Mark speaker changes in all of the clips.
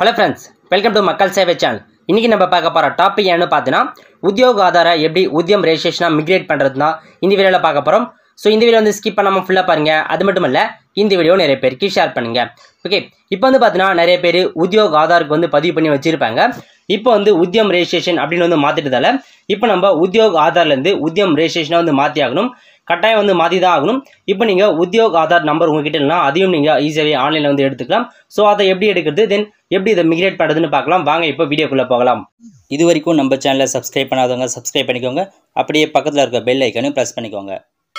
Speaker 1: hello friends welcome to மக்கள் சேவை channel இன்றைக்கி நம்ம பார்க்க போகிற டாபிக் என்னன்னு பார்த்தீங்கன்னா உத்தியோக ஆதார எப்படி உத்தியம் ரெஜிஸ்ட்ரேஷனாக மிக்ரேட் பண்ணுறது தான் இந்த வீடியோவில் பார்க்க போகிறோம் ஸோ இந்த வீடியோ வந்து ஸ்கிப் பண்ணாமல் ஃபுல்லாக பாருங்கள் அது மட்டும் இல்லை இந்த வீடியோ நிறைய பேருக்கு ஷேர் பண்ணுங்கள் ஓகே இப்போ வந்து பார்த்தீங்கன்னா நிறைய பேர் உத்தியோக ஆதாருக்கு வந்து பதிவு பண்ணி வச்சுருப்பாங்க இப்போ வந்து உத்தியம் ரெஜிஸ்ட்ரேஷன் அப்படின்னு வந்து மாற்றிட்டதால இப்போ நம்ம உத்தியோக ஆதார்லேருந்து உத்தியம் ரெஜிஸ்ட்ரேஷனாக வந்து மாற்றி ஆகணும் கட்டாயம் வந்து மாற்றி தான் ஆகணும் இப்போ நீங்கள் உத்தியோக் ஆதார் நம்பர் உங்ககிட்ட இல்லைனா அதையும் நீங்கள் ஈஸியாகவே ஆன்லைனில் வந்து எடுத்துக்கலாம் ஸோ அதை எப்படி எடுக்கிறது தென் எப்படி இதை மிக்ரேட் பண்ணுறதுன்னு பார்க்கலாம் வாங்க இப்போ வீடியோக்குள்ளே போகலாம்
Speaker 2: இது வரைக்கும் நம்ம சேனலை சப்ஸ்கிரைப் பண்ணாதவங்க சப்ஸ்கிரைப் பண்ணிக்கோங்க அப்படியே பக்கத்தில் இருக்க பெல் ஐக்கனையும் ப்ரெஸ் பண்ணிக்கோங்க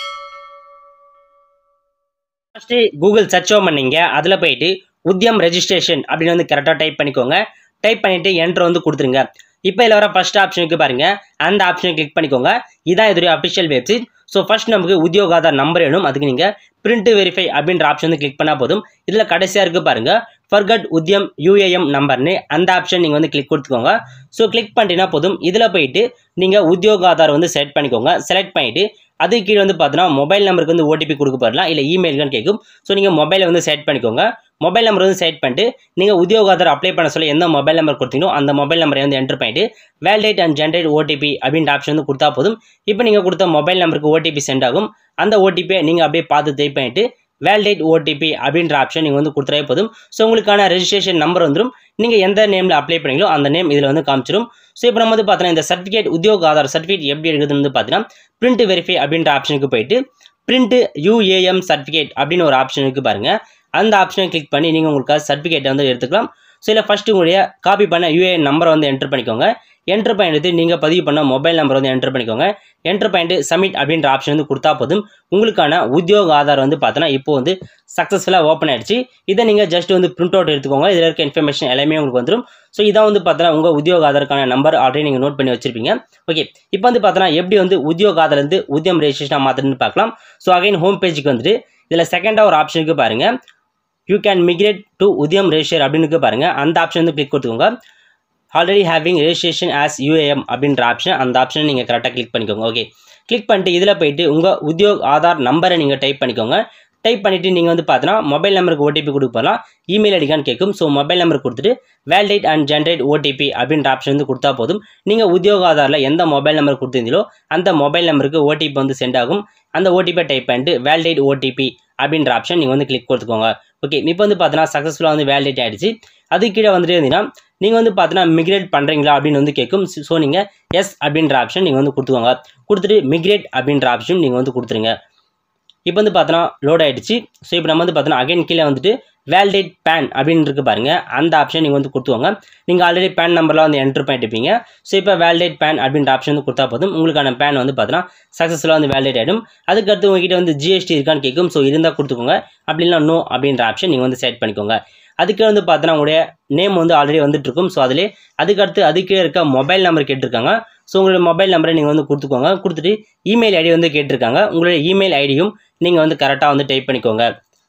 Speaker 1: ஃபஸ்ட்டு கூகுள் சர்ச் பண்ணீங்க அதில் போயிட்டு உத்தியம் ரெஜிஸ்ட்ரேஷன் அப்படின்னு வந்து கரெக்டாக டைப் பண்ணிக்கோங்க டைப் பண்ணிவிட்டு என்ட்ரு வந்து கொடுத்துருங்க இப்போ இதில் வர ஃபஸ்ட் ஆப்ஷனுக்கு பாருங்கள் அந்த ஆப்ஷனை கிளிக் பண்ணிக்கோங்க இதான் இதோடைய அஃபிஷியல் வெப்சைட் ஸோ ஃபஸ்ட் நமக்கு உத்தியோக ஆதார் நம்பர் வேணும் அதுக்கு நீங்கள் பிரிண்ட் வெரிஃபை அப்படின்ற ஆப்ஷன் வந்து கிளிக் பண்ணால் போதும் இதில் கடைசியாக இருக்குது பாருங்கள் ஃபர்கட் உத்தியம் யூஏஎம் நம்பர்னு அந்த ஆப்ஷன் நீங்கள் வந்து கிளிக் கொடுத்துக்கோங்க ஸோ கிளிக் பண்ணிட்டீங்கன்னா போதும் இதில் போயிட்டு நீங்கள் உத்தியோக ஆதார் வந்து செலக்ட் பண்ணிக்கோங்க செலக்ட் பண்ணிவிட்டு அது கீழே வந்து பார்த்தீங்கன்னா மொபைல் நம்பருக்கு வந்து ஓடிபி கொடுக்க போடலாம் இல்லை இமெயிலுக்குன்னு கேட்கும் ஸோ நீங்கள் மொபைலை வந்து செலக்ட் பண்ணிக்கோங்க மொபைல் நம்பர் வந்து செலக்ட் பண்ணிட்டு நீங்கள் உத்தியோக ஆதார் அப்ளை பண்ண சொல்ல எந்த மொபைல் நம்பர் கொடுத்தீங்களோ அந்த மொபைல் நம்பரை வந்து என்டர் பண்ணிட்டு வேலிடேட் அண்ட் ஜென்ரேட் ஓடிபி அப்படின்ற ஆப்ஷன் வந்து கொடுத்தா போதும் இப்போ நீங்கள் கொடுத்த மொபைல் நம்பருக்கு ஓடிபி சென்ட் ஆகும் அந்த ஓடிபியை நீங்கள் அப்படியே பார்த்து டைப் பண்ணிட்டு வேலிடேட் ஓடிபி அப்படின்ற ஆப்ஷன் நீங்கள் வந்து கொடுத்தாலே போதும் ஸோ உங்களுக்கான ரெஜிஸ்ட்ரேஷன் நம்பர் வந்துடும் நீங்கள் எந்த நேமில் அப்ளை பண்ணீங்களோ அந்த நேம் இதில் வந்து காமிச்சிடும் ஸோ இப்போ நம்ம வந்து பார்த்தீங்கன்னா இந்த சர்டிஃபிகேட் உத்தியோக ஆதார் சர்டிஃபிகேட் எப்படி எடுக்குதுன்னு வந்து பார்த்தீங்கன்னா பிரிண்ட் வெரிஃபை அப்படின்ற ஆப்ஷனுக்கு போயிட்டு பிரிண்ட் யூஏஎம் சர்டிஃபிகேட் அப்படின்னு ஒரு ஆப்ஷன் இருக்குது பாருங்கள் அந்த ஆப்ஷனை கிளிக் பண்ணி நீங்கள் உங்களுக்கு சர்டிஃபிகேட்டை வந்து எடுத்துக்கலாம் ஸோ இல்லை ஃபஸ்ட்டு உங்களுடைய காப்பி பண்ண யூஏஎன் நம்பரை வந்து என்டர் பண்ணிக்கோங்க என்டர் பண்ணிட்டு நீங்கள் பதிவு பண்ண மொபைல் நம்பர் வந்து என்டர் பண்ணிக்கோங்க என்டர் பண்ணிட்டு சப்மிட் அப்படின்ற ஆப்ஷன் வந்து கொடுத்தா போதும் உங்களுக்கான உத்தியோக ஆதார் வந்து பார்த்தோன்னா இப்போ வந்து சக்ஸஸ்ஃபுல்லாக ஓப்பன் ஆயிடுச்சு இதை நீங்கள் ஜஸ்ட் வந்து பிரிண்ட் அவுட் எடுத்துக்கோங்க இதில் இருக்க இன்ஃபர்மேஷன் எல்லாமே உங்களுக்கு வந்துடும் ஸோ இதான் வந்து பார்த்தோன்னா உங்கள் உத்தியோக ஆதாருக்கான நம்பர் ஆல்ரெடி நீங்கள் நோட் பண்ணி வச்சிருப்பீங்க ஓகே இப்போ வந்து பார்த்தோன்னா எப்படி வந்து உத்தியோக ஆதார்லேருந்து உத்தியம் ரெஜிஸ்ட்ரேஷனாக மாற்றுன்னு பார்க்கலாம் ஸோ அகைன் ஹோம் பேஜுக்கு வந்துட்டு இதில் செகண்டாக ஒரு ஆப்ஷனுக்கு பாருங்கள் you can migrate to Udyam register அப்படின்னு பாருங்கள் அந்த ஆப்ஷன் வந்து கிளிக் கொடுத்துக்கோங்க already having registration as UAM அப்படின்ற ஆப்ஷன் அந்த ஆப்ஷனை நீங்கள் கரெக்டாக கிளிக் பண்ணிக்கோங்க ஓகே கிளிக் பண்ணிட்டு இதில் போயிட்டு உங்கள் உத்தியோக் ஆதார் நம்பரை நீங்கள் டைப் பண்ணிக்கோங்க டைப் பண்ணிவிட்டு நீங்கள் வந்து பார்த்தீங்கன்னா மொபைல் நம்பருக்கு ஓடிபி கொடுக்க போகலாம் இமெயில் ஐடிக்கான்னு கேட்கும் ஸோ மொபைல் நம்பர் கொடுத்துட்டு வேலிடேட் அண்ட் ஜென்ரேட் ஓடிபி அப்படின்ற ஆப்ஷன் வந்து கொடுத்தா போதும் நீங்கள் உத்தியோக ஆதாரில் எந்த மொபைல் நம்பர் கொடுத்துருந்தீங்களோ அந்த மொபைல் நம்பருக்கு ஓடிபி வந்து சென்ட் ஆகும் அந்த ஓடிபியை டைப் பண்ணிட்டு வேலிடேட் ஓடிபி அப்படின்ற ஆப்ஷன் நீங்கள் வந்து கிளிக் கொடுத்துக்கோங்க ஓகே இப்போ வந்து பார்த்தீங்கன்னா சக்ஸஸ்ஃபுல்லாக வந்து வேலிடேட் ஆகிடுச்சு அது கீழே வந்துட்டு இருந்தீங்கன்னா நீங்கள் வந்து பார்த்தீங்கன்னா மிக்ரேட் பண்ணுறீங்களா அப்படின்னு வந்து கேட்கும் ஸோ நீங்கள் எஸ் அப்படின்ற ஆப்ஷன் நீங்கள் வந்து கொடுத்துக்கோங்க கொடுத்துட்டு மிக்ரேட் அப்படின்ற ஆப்ஷன் நீங்கள் வந்து கொடுத்துருங்க இப்போ வந்து பார்த்தோன்னா லோட் ஆகிடுச்சு ஸோ இப்போ நம்ம வந்து பார்த்தோன்னா அகைன் கீழே வந்துட்டு வேலிடேட் பேன் அப்படின்னு இருக்கு பாருங்கள் அந்த ஆப்ஷன் நீங்கள் வந்து கொடுத்துவாங்க நீங்கள் ஆல்ரெடி பேன் நம்பர்லாம் வந்து என்ட்ரு பண்ணிட்டுப்பீங்க ஸோ இப்போ வேலிடேட் பேன் அப்படின்ற ஆப்ஷன் வந்து கொடுத்தா போதும் உங்களுக்கான பேன் வந்து பார்த்தீங்கன்னா சக்ஸஸ்ஃபுல்லாக வந்து வேலிடேட் ஆகிடும் அதுக்கடுத்து உங்ககிட்ட வந்து ஜிஎஸ்டி இருக்கான்னு கேட்கும் ஸோ இருந்தால் கொடுத்துக்கோங்க அப்படி இல்லை நோ அப்படின்ற ஆப்ஷன் நீங்கள் வந்து செலக்ட் பண்ணிக்கோங்க அதுக்கு வந்து பார்த்தோன்னா உங்களுடைய நேம் வந்து ஆல்ரெடி வந்துட்டு இருக்கும் ஸோ அதிலே அதுக்கடுத்து அதுக்கே இருக்க மொபைல் நம்பர் கேட்டிருக்காங்க ஸோ உங்களுடைய மொபைல் நம்பரை நீங்கள் வந்து கொடுத்துக்கோங்க கொடுத்துட்டு இமெயில் ஐடி வந்து கேட்டிருக்காங்க உங்களுடைய இமெயில் ஐடியும் நீங்கள் வந்து கரெக்டாக வந்து டைப் பண்ணிக்கோங்க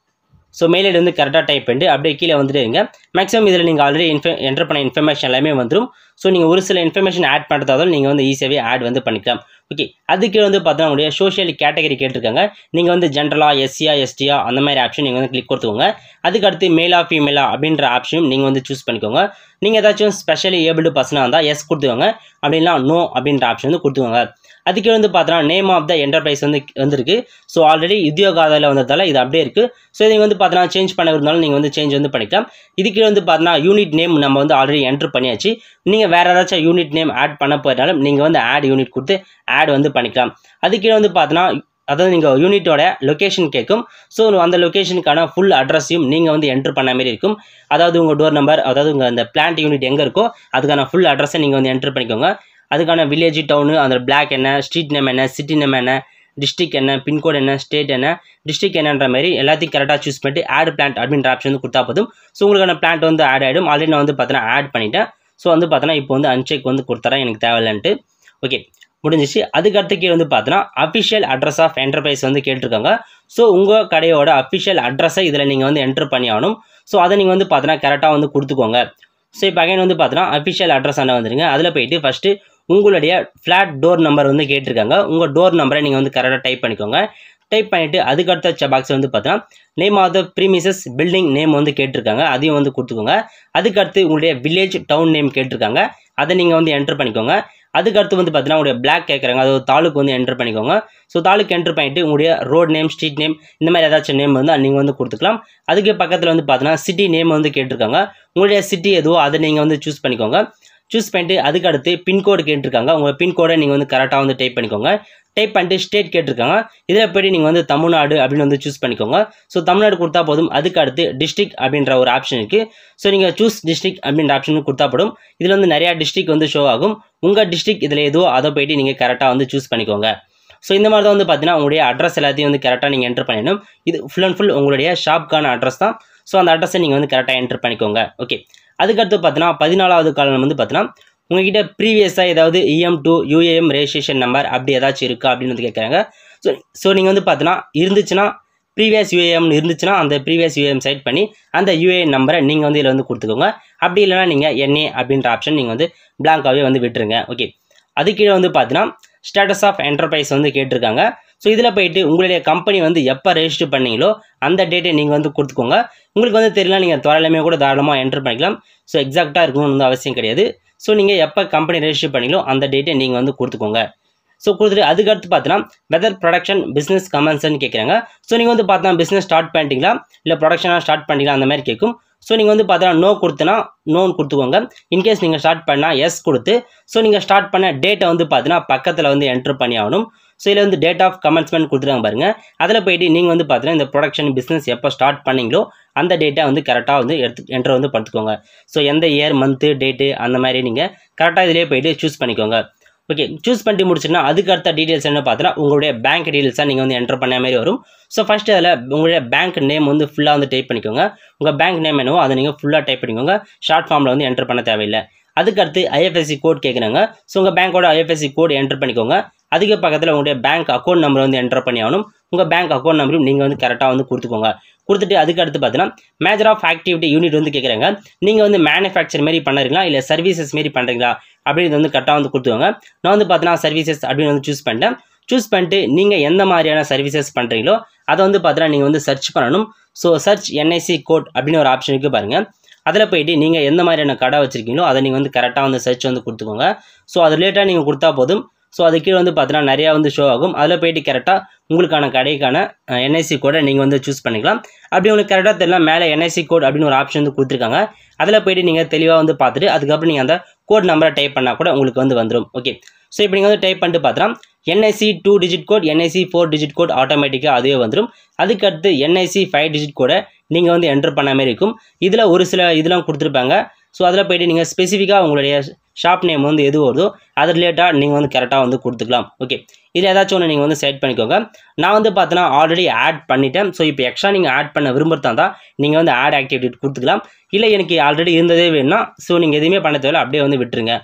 Speaker 1: ஸோ மெயில் ஐடி வந்து கரெக்டாக டைப் பண்ணிட்டு அப்படியே கீழே வந்துடுங்க மேக்ஸிமம் இதில் நீங்கள் ஆல்ரெடி இன்ஃப என்டர் பண்ண இன்ஃபர்மேஷன் எல்லாமே வந்துடும் ஸோ நீங்கள் ஒரு சில இன்ஃபர்மேஷன் ஆட் பண்ணுறதாலும் நீங்கள் வந்து ஈஸியாகவே ஆட் வந்து பண்ணிக்கலாம் ஓகே அதுக்கு வந்து பார்த்தா உங்களுடைய சோஷியல் கேட்டகரி கேட்டிருக்காங்க நீங்கள் வந்து ஜென்ரலாக எஸ்சியா எஸ்டியா அந்த மாதிரி ஆப்ஷன் நீங்கள் வந்து கிளிக் கொடுத்துக்கோங்க அதுக்கு அடுத்து மேலா ஃபீமேலா அப்படின்ற ஆப்ஷனும் நீங்கள் வந்து சூஸ் பண்ணிக்கோங்க நீங்கள் ஏதாச்சும் ஸ்பெஷலி ஏபிள்டு பர்சனாக இருந்தால் எஸ் கொடுத்துக்கோங்க அப்படின்னா நோ அப்படின்ற ஆப்ஷன் வந்து கொடுத்துக்கோங்க அதுக்கு வந்து பார்த்தோன்னா நேம் ஆஃப் த என்டர்பிரைஸ் வந்து வந்திருக்கு ஸோ ஆல்ரெடி உத்தியோக ஆதாரில் வந்ததால் இது அப்படியே இருக்குது ஸோ இதை வந்து பார்த்தோன்னா சேஞ்ச் பண்ண இருந்தாலும் நீங்கள் வந்து சேஞ்ச் வந்து பண்ணிக்கலாம் இதுக்கு வந்து பார்த்தோன்னா யூனிட் நேம் நம்ம வந்து ஆல்ரெடி என்ட்ரு பண்ணியாச்சு நீங்கள் வேறு ஏதாச்சும் யூனிட் நேம் ஆட் பண்ண போயிட்டாலும் நீங்கள் வந்து ஆட் யூனிட் கொடுத்து ஆட் வந்து பண்ணிக்கலாம் அதுக்கு வந்து பார்த்தோன்னா அதாவது நீங்கள் யூனிட்டோட லொக்கேஷன் கேட்கும் ஸோ அந்த லொக்கேஷனுக்கான ஃபுல் அட்ரஸையும் நீங்கள் வந்து என்ட்ரு பண்ண மாதிரி இருக்கும் அதாவது உங்கள் டோர் நம்பர் அதாவது உங்கள் அந்த பிளான்ட் யூனிட் எங்கே இருக்கோ அதுக்கான ஃபுல் அட்ரஸை நீங்கள் வந்து என்ட்ரு பண்ணிக்கோங்க அதுக்கான வில்லேஜ் டவுனு அந்த பிளாக் என்ன ஸ்ட்ரீட் நேம் என்ன சிட்டி நேம் என்ன டிஸ்ட்ரிக் என்ன பின்கோட் என்ன ஸ்டேட் என்ன டிஸ்ட்ரிக் என்னன்ற மாதிரி எல்லாத்தையும் கரெக்டாக சூஸ் பண்ணிட்டு ஆட் பிளான்ட் அப்படின்ற ஆப்ஷன் வந்து கொடுத்தா போதும் ஸோ உங்களுக்கான பிளான்ட் வந்து ஆட் ஆகிடும் ஆல்ரெடி நான் வந்து பார்த்தோன்னா ஆட் பண்ணிட்டேன் ஸோ வந்து பார்த்தோன்னா இப்போ வந்து அன்செக் வந்து கொடுத்துறேன் எனக்கு தேவையில்லைன்ட்டு ஓகே முடிஞ்சிச்சு அதுக்கு அடுத்த கீழே வந்து பார்த்தோன்னா அஃபிஷியல் அட்ரஸ் ஆஃப் என்டர்பிரைஸ் வந்து கேட்டிருக்காங்க ஸோ உங்கள் கடையோட அஃபிஷியல் அட்ரஸை இதில் நீங்கள் வந்து என்ட்ரு பண்ணி ஆகணும் ஸோ அதை நீங்கள் வந்து பார்த்தோன்னா கரெக்டாக வந்து கொடுத்துக்கோங்க ஸோ இப்போ அகைன் வந்து பார்த்தோன்னா அஃபிஷியல் அட்ரஸ் ஆன வந்துருங்க அதில் போயிட்டு ஃபஸ்ட்டு உங்களுடைய ஃப்ளாட் டோர் நம்பர் வந்து கேட்டிருக்காங்க உங்கள் டோர் நம்பரை நீங்கள் வந்து கரெக்டாக டைப் பண்ணிக்கோங்க டைப் பண்ணிவிட்டு அதுக்கு அடுத்த பாக்ஸ் வந்து பார்த்தீங்கன்னா name of the premises building name வந்து கேட்டிருக்காங்க அதையும் வந்து கொடுத்துக்கோங்க அதுக்கு அடுத்து உங்களுடைய வில்லேஜ் டவுன் நேம் கேட்டிருக்காங்க அதை நீங்கள் வந்து என்டர் பண்ணிக்கோங்க அதுக்கு அடுத்து வந்து பார்த்தீங்கன்னா உங்களுடைய பிளாக் கேட்குறாங்க அது தாலுக்கு வந்து என்டர் பண்ணிக்கோங்க ஸோ தாலுக்கு என்டர் பண்ணிட்டு உங்களுடைய ரோட் நேம் ஸ்ட்ரீட் நேம் இந்த மாதிரி ஏதாச்சும் நேம் வந்து நீங்கள் வந்து கொடுத்துக்கலாம் அதுக்கு பக்கத்தில் வந்து பார்த்தீங்கன்னா சிட்டி நேம் வந்து கேட்டிருக்காங்க உங்களுடைய சிட்டி எதுவோ அதை நீங்கள் வந்து சூஸ் பண்ணிக்கோங்க சூஸ் பண்ணிட்டு அதுக்கு அடுத்து பின்கோடு கேட்டிருக்காங்க உங்கள் பின்கோடை நீங்கள் வந்து கரெக்டாக வந்து டைப் பண்ணிக்கோங்க டைப் பண்ணிட்டு ஸ்டேட் கேட்டிருக்காங்க இதில் போய்ட்டு நீங்கள் வந்து தமிழ்நாடு அப்படின்னு வந்து சூஸ் பண்ணிக்கோங்க ஸோ தமிழ்நாடு கொடுத்தா போதும் அதுக்கு அடுத்து டிஸ்ட்ரிக் அப்படின்ற ஒரு ஆப்ஷன் இருக்குது ஸோ நீங்கள் சூஸ் டிஸ்ட்ரிக் அப்படின்ற ஆப்ஷன் கொடுத்தா போதும் இதில் வந்து நிறையா டிஸ்ட்ரிக் வந்து ஷோ ஆகும் உங்கள் டிஸ்ட்ரிக் இதில் எதுவோ அதை போய்ட்டு நீங்கள் கரெக்டாக வந்து சூஸ் பண்ணிக்கோங்க ஸோ இந்த மாதிரி தான் வந்து பார்த்தீங்கன்னா உங்களுடைய அட்ரஸ் எல்லாத்தையும் வந்து கரெக்டாக நீங்கள் என்டர் பண்ணிடணும் இது ஃபுல் அண்ட் ஃபுல் உங்களுடைய ஷாப்க்கான அட்ரஸ் தான் ஸோ அந்த அட்ரஸை நீங்கள் வந்து கரெக்டாக என்டர் பண்ணிக்கோங்க ஓகே அதுக்கடுத்து பார்த்தீங்கன்னா பதினாலாவது காலம் வந்து பார்த்தீங்கன்னா உங்ககிட்ட ப்ரீவியஸாக ஏதாவது EM two UAM registration number அப்படி ஏதாச்சும் இருக்கா அப்படின்னு வந்து கேட்குறாங்க ஸோ ஸோ நீங்கள் வந்து பார்த்தீங்கன்னா இருந்துச்சுன்னா ப்ரீவியஸ் யூஏஎம்னு இருந்துச்சுன்னா அந்த ப்ரீவியஸ் யூஏஎம் சைட் பண்ணி அந்த யூஏஎன் நம்பரை நீங்கள் வந்து இதில் வந்து கொடுத்துக்கோங்க அப்படி இல்லைனா நீங்கள் என்ஏ அப்படின்ற ஆப்ஷன் நீங்கள் வந்து பிளாங்காகவே வந்து விட்டுருங்க ஓகே அது கீழே வந்து பார்த்தீங்கன்னா ஸ்டேட்டஸ் ஆஃப் என்டர்பிரைஸ் வந்து கேட்டிருக்காங்க ஸோ இதில் போயிட்டு உங்களுடைய கம்பெனி வந்து எப்போ ரெஜிஸ்டர் பண்ணீங்களோ அந்த டேட்டை நீங்கள் வந்து கொடுத்துக்கோங்க உங்களுக்கு வந்து தெரியல நீங்கள் தொலைலையுமே கூட தாராளமாக என்டர் பண்ணிக்கலாம் ஸோ எக்ஸாக்டாக இருக்கணும்னு வந்து அவசியம் கிடையாது ஸோ நீங்கள் எப்போ கம்பெனி ரெஜிஸ்டர் பண்ணீங்களோ அந்த டேட்டை நீங்கள் வந்து கொடுத்துக்கோங்க ஸோ கொடுத்துட்டு அதுக்கடுத்து பார்த்தீங்கன்னா வெதர் ப்ரொடக்ஷன் பிஸ்னஸ் கமெண்ட்ஸ்னு கேட்குறாங்க ஸோ நீங்கள் வந்து பார்த்தா பிஸ்னஸ் ஸ்டார்ட் பண்ணிட்டீங்களா இல்லை ப்ரொடக்ஷனாக ஸ்டார்ட் பண்ணிட்டீங்களா அந்த மாதிரி கேட்கும் ஸோ நீங்கள் வந்து பார்த்தா நோ கொடுத்தனா நோன்னு கொடுத்துக்கோங்க இன்கேஸ் நீங்கள் ஸ்டார்ட் பண்ணால் எஸ் கொடுத்து ஸோ நீங்கள் ஸ்டார்ட் பண்ண டேட்டை வந்து பார்த்தீங்கன்னா பக்கத்தில் வந்து என்ட்ரு பண்ணி ஆகணும் ஸோ இதில் வந்து டேட் ஆஃப் கமெண்ட்ஸ்மெண்ட் கொடுத்துருக்காங்க பாருங்கள் அதில் போயிட்டு நீங்கள் வந்து பார்த்தீங்கன்னா இந்த ப்ரொடக்ஷன் பிஸ்னஸ் எப்போ ஸ்டார்ட் பண்ணீங்களோ அந்த டேட்டை வந்து கரெக்டாக வந்து எடுத்து என்ட்ரு வந்து படுத்துக்கோங்க ஸோ எந்த இயர் மந்த்து டேட்டு அந்த மாதிரி நீங்கள் கரெக்டாக இதிலே போயிட்டு சூஸ் பண்ணிக்கோங்க ஓகே சூஸ் பண்ணிட்டு முடிச்சுன்னா அதுக்கு அடுத்த டீட்டெயில்ஸ் என்ன பார்த்தீங்கன்னா உங்களுடைய பேங்க் டீட்டெயில்ஸாக நீங்கள் வந்து என்டர் பண்ண மாதிரி வரும் ஸோ ஃபஸ்ட்டு அதில் உங்களுடைய பேங்க் நேம் வந்து ஃபுல்லாக வந்து டைப் பண்ணிக்கோங்க உங்கள் பேங்க் நேம் என்னவோ அதை நீங்கள் ஃபுல்லாக டைப் பண்ணிக்கோங்க ஷார்ட் ஃபார்மில் வந்து என்டர் பண்ண தேவையில்லை அதுக்கடுத்து ஐஎஃப்எஸ்சி கோட் கேட்குறாங்க ஸோ உங்கள் பேங்க்கோட ஐஎஃப்எஸ்சி கோட் என்டர் பண்ணிக்கோங்க அதுக்கு பக்கத்தில் உங்களுடைய பேங்க் அக்கௌண்ட் நம்பர் வந்து என்டர் பண்ணி ஆகணும் உங்கள் பேங்க் அக்கௌண்ட் நம்பரும் நீங்கள் வந்து கரெக்டாக வந்து கொடுத்துக்கோங்க கொடுத்துட்டு அதுக்கு அடுத்து பார்த்தீங்கன்னா மேஜர் ஆஃப் ஆக்டிவிட்டி யூனிட் வந்து கேட்குறாங்க நீங்கள் வந்து மேனுஃபேக்சர் மாரி பண்ணுறீங்களா இல்லை சர்வீசஸ் மாரி பண்ணுறீங்களா அப்படின்னு வந்து கரெக்டாக வந்து கொடுத்துக்கோங்க நான் வந்து பார்த்தீங்கன்னா சர்வீசஸ் அப்படின்னு வந்து சூஸ் பண்ணிட்டேன் சூஸ் பண்ணிட்டு நீங்கள் எந்த மாதிரியான சர்வீசஸ் பண்ணுறீங்களோ அதை வந்து பார்த்தீங்கன்னா நீங்கள் வந்து சர்ச் பண்ணணும் ஸோ சர்ச் என்ஐசி கோட் அப்படின்னு ஒரு ஆப்ஷன் இருக்குது பாருங்கள் அதில் போயிட்டு நீங்கள் எந்த மாதிரியான கடை வச்சுருக்கீங்களோ அதை நீங்கள் வந்து கரெக்டாக வந்து சர்ச் வந்து கொடுத்துக்கோங்க ஸோ அது ரிலேட்டாக நீங்கள் கொடுத்தா போதும் ஸோ அது கீழே வந்து பார்த்தீங்கன்னா நிறையா வந்து ஷோ ஆகும் அதில் போயிட்டு கரெக்டாக உங்களுக்கான கடைக்கான என்ஐசி கோடை நீங்கள் வந்து சூஸ் பண்ணிக்கலாம் அப்படி உங்களுக்கு கரெக்டாக தெரியல மேலே என்ஐசி கோட் அப்படின்னு ஒரு ஆப்ஷன் வந்து கொடுத்துருக்காங்க அதில் போயிட்டு நீங்கள் தெளிவாக வந்து பார்த்துட்டு அதுக்கப்புறம் நீங்கள் அந்த கோட் நம்பரை டைப் பண்ணால் கூட உங்களுக்கு வந்து வந்துடும் ஓகே ஸோ இப்போ நீங்கள் வந்து டைப் பண்ணிட்டு பார்த்தா NIC two digit code NIC four digit code ஆட்டோமேட்டிக்காக அதுவே வந்துடும் அதுக்கடுத்து என்ஐசி ஃபைவ் டிஜிட் கோடை நீங்கள் வந்து என்டர் பண்ண மாதிரி இருக்கும் இதில் ஒரு சில இதெல்லாம் கொடுத்துருப்பாங்க ஸோ அதில் போயிட்டு நீங்கள் ஸ்பெசிஃபிக்காக உங்களுடைய ஷாப் நேம் வந்து எது வருதோ அது ரிலேட்டாக நீங்கள் வந்து கரெக்டாக வந்து கொடுத்துக்கலாம் ஓகே இதில் ஏதாச்சும் ஒன்று நீங்கள் வந்து செலக்ட் பண்ணிக்கோங்க நான் வந்து பார்த்தீங்கன்னா ஆல்ரெடி ஆட் பண்ணிட்டேன் ஸோ இப்போ எக்ஸ்ட்ரா நீங்கள் ஆட் பண்ண விரும்புறதா தான் நீங்கள் வந்து ஆட் ஆக்டிவிட்டி கொடுத்துக்கலாம் இல்லை எனக்கு ஆல்ரெடி இருந்ததே வேணும்னா ஸோ நீங்கள் எதுவுமே பண்ண தேவையில்ல அப்படியே வந்து விட்டுருங்க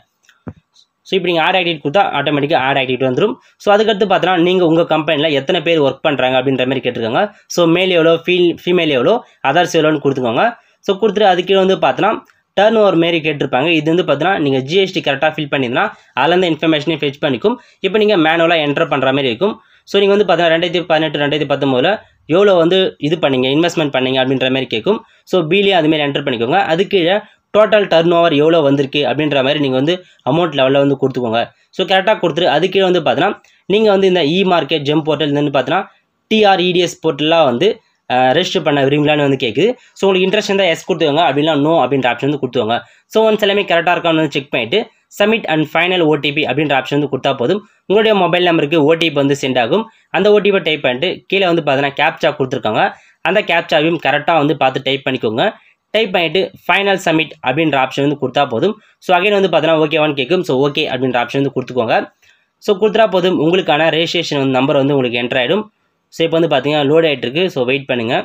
Speaker 1: ஸோ இப்போ நீங்கள் ஆட் ஆக்டிவிட்டி கொடுத்தா ஆட்டோமேட்டிக்காக ஆட் ஆக்டிவிட்டி வந்துடும் ஸோ அதுக்கடுத்து பார்த்தீங்கன்னா நீங்கள் உங்கள் கம்பெனியில் எத்தனை பேர் ஒர்க் பண்ணுறாங்க அப்படின்ற மாதிரி கேட்டிருக்காங்க ஸோ மேல் எவ்வளோ ஃபீல் ஃபீமேல் எவ்வளோ அதர்ஸ் எவ்வளோன்னு கொடுத்துக்கோங்க ஸோ கொடுத்துட்டு அதுக்கு வந்து பார்த்தோன்னா டர்ன் ஓவர் மாரி கேட்டிருப்பாங்க இது வந்து பார்த்தீங்கன்னா நீங்கள் ஜிஎஸ்டி கரெக்டாக ஃபில் பண்ணியிருந்தா அதுலேருந்து இன்ஃபர்மேஷனையும் ஃபெச் பண்ணிக்கும் இப்போ நீங்கள் மேனுவலாக என்டர் பண்ணுற மாதிரி இருக்கும் ஸோ நீங்கள் வந்து பார்த்தீங்கன்னா ரெண்டாயிரத்தி பதினெட்டு ரெண்டாயிரத்தி பத்தொம்போதில் எவ்வளோ வந்து இது பண்ணீங்க இன்வெஸ்ட்மெண்ட் பண்ணீங்க அப்படின்ற மாதிரி கேட்கும் ஸோ பிலையும் அதுமாரி என்டர் பண்ணிக்கோங்க அது கீழே டோட்டல் டர்ன் ஓவர் எவ்வளோ வந்திருக்கு அப்படின்ற மாதிரி நீங்கள் வந்து அமௌண்ட் லெவலில் வந்து கொடுத்துக்கோங்க ஸோ கரெக்டாக கொடுத்துட்டு அது கீழே வந்து பார்த்தீங்கன்னா நீங்கள் வந்து இந்த இ மார்க்கெட் ஜெம் போர்ட்டல் வந்து பார்த்தீங்கன்னா டிஆர்இடிஎஸ் போர்ட்டலாக வந்து ரெஜிஸ்டர் பண்ண விரும்பலான்னு வந்து கேட்குது ஸோ உங்களுக்கு இன்ட்ரெஸ்ட் இருந்தால் எஸ் கொடுத்துக்கோங்க அப்படின்னா நோ அப்படின்ற ஆப்ஷன் வந்து கொடுத்துவாங்க ஸோ ஒன்ஸ் எல்லாமே கரெக்டாக இருக்கான்னு வந்து செக் பண்ணிவிட்டு சப்மிட் அண்ட் ஃபைனல் ஓடிபி அப்படின்ற ஆப்ஷன் வந்து கொடுத்தா போதும் உங்களுடைய மொபைல் நம்பருக்கு ஓடிபி வந்து சென்ட் ஆகும் அந்த ஓடிபி டைப் பண்ணிட்டு கீழே வந்து பார்த்தீங்கன்னா கேப்சா கொடுத்துருக்காங்க அந்த கேப்சாவையும் கரெக்டாக வந்து பார்த்து டைப் பண்ணிக்கோங்க டைப் பண்ணிவிட்டு ஃபைனல் சப்மிட் அப்படின்ற ஆப்ஷன் வந்து கொடுத்தா போதும் ஸோ அகைன் வந்து பார்த்தீங்கன்னா ஓகேவான்னு கேட்கும் ஸோ ஓகே அப்படின்ற ஆப்ஷன் வந்து கொடுத்துக்கோங்க ஸோ கொடுத்துட்டா போதும் உங்களுக்கான ரெஜிஸ்ட்ரேஷன் வந்து நம்பர் வந்து உங்களுக்கு என்டர் ஆகிடும் ஸோ இப்போ வந்து பார்த்தீங்கன்னா லோட் ஆகிட்டு இருக்கு ஸோ வெயிட் பண்ணுங்கள்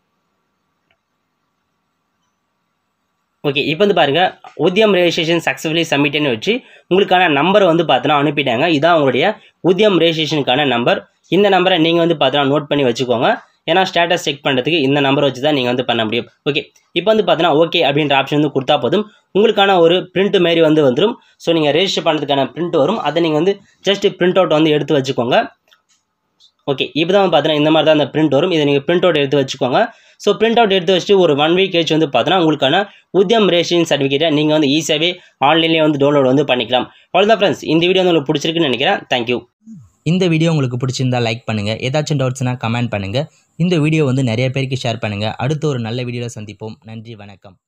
Speaker 1: ஓகே இப்போ வந்து பாருங்கள் உத்தியம் ரெஜிஸ்ட்ரேஷன் சக்ஸஸ்ஃபுல்லி சப்மிட்னு வச்சு உங்களுக்கான நம்பர் வந்து பார்த்தோன்னா அனுப்பிட்டாங்க இதான் உங்களுடைய உத்தியம் ரெஜிஸ்ட்ரேஷனுக்கான நம்பர் இந்த நம்பரை நீங்கள் வந்து பார்த்தோன்னா நோட் பண்ணி வச்சுக்கோங்க ஏன்னா ஸ்டேட்டஸ் செக் பண்ணுறதுக்கு இந்த நம்பர் வச்சு தான் நீங்கள் வந்து பண்ண முடியும் ஓகே இப்போ வந்து பார்த்தீங்கன்னா ஓகே அப்படின்ற ஆப்ஷன் வந்து கொடுத்தா போதும் உங்களுக்கான ஒரு பிரிண்ட் மாரி வந்து வந்துடும் ஸோ நீங்கள் ரெஜிஸ்டர் பண்ணுறதுக்கான பிரிண்ட் வரும் அதை நீங்கள் வந்து ஜஸ்ட் பிரிண்ட் அவுட் வந்து எடுத்து வச்சுக்கோங்க ஓகே இப்போ தான் பார்த்தீங்கன்னா இந்த மாதிரி தான் அந்த பிரிண்ட் வரும் இதை நீங்கள் பிரிண்ட் அவுட் எடுத்து வச்சுக்கோங்க ஸோ பிரிண்ட் அவுட் எடுத்து வச்சுட்டு ஒரு ஒன் வீக் கழிச்சு வந்து பார்த்தீங்கன்னா உங்களுக்கான உத்தியம் ரேஷன் சர்டிஃபிகேட்டை நீங்கள் வந்து ஈஸியாகவே ஆன்லைன்லேயே வந்து டவுன்லோட் வந்து பண்ணிக்கலாம் அவ்வளோதான் ஃப்ரெண்ட்ஸ் இந்த வீடியோ வந்து உங்களுக்கு பிடிச்சிருக்குன்னு நினைக்கிறேன் தேங்க்யூ
Speaker 2: இந்த வீடியோ உங்களுக்கு பிடிச்சிருந்தா லைக் பண்ணுங்கள் ஏதாச்சும் டவுட்ஸ்னால் கமெண்ட் பண்ணுங்கள் இந்த வீடியோ வந்து நிறைய பேருக்கு ஷேர் பண்ணுங்கள் அடுத்த ஒரு நல்ல வீடியோவில் சந்திப்போம் நன்றி வணக்கம்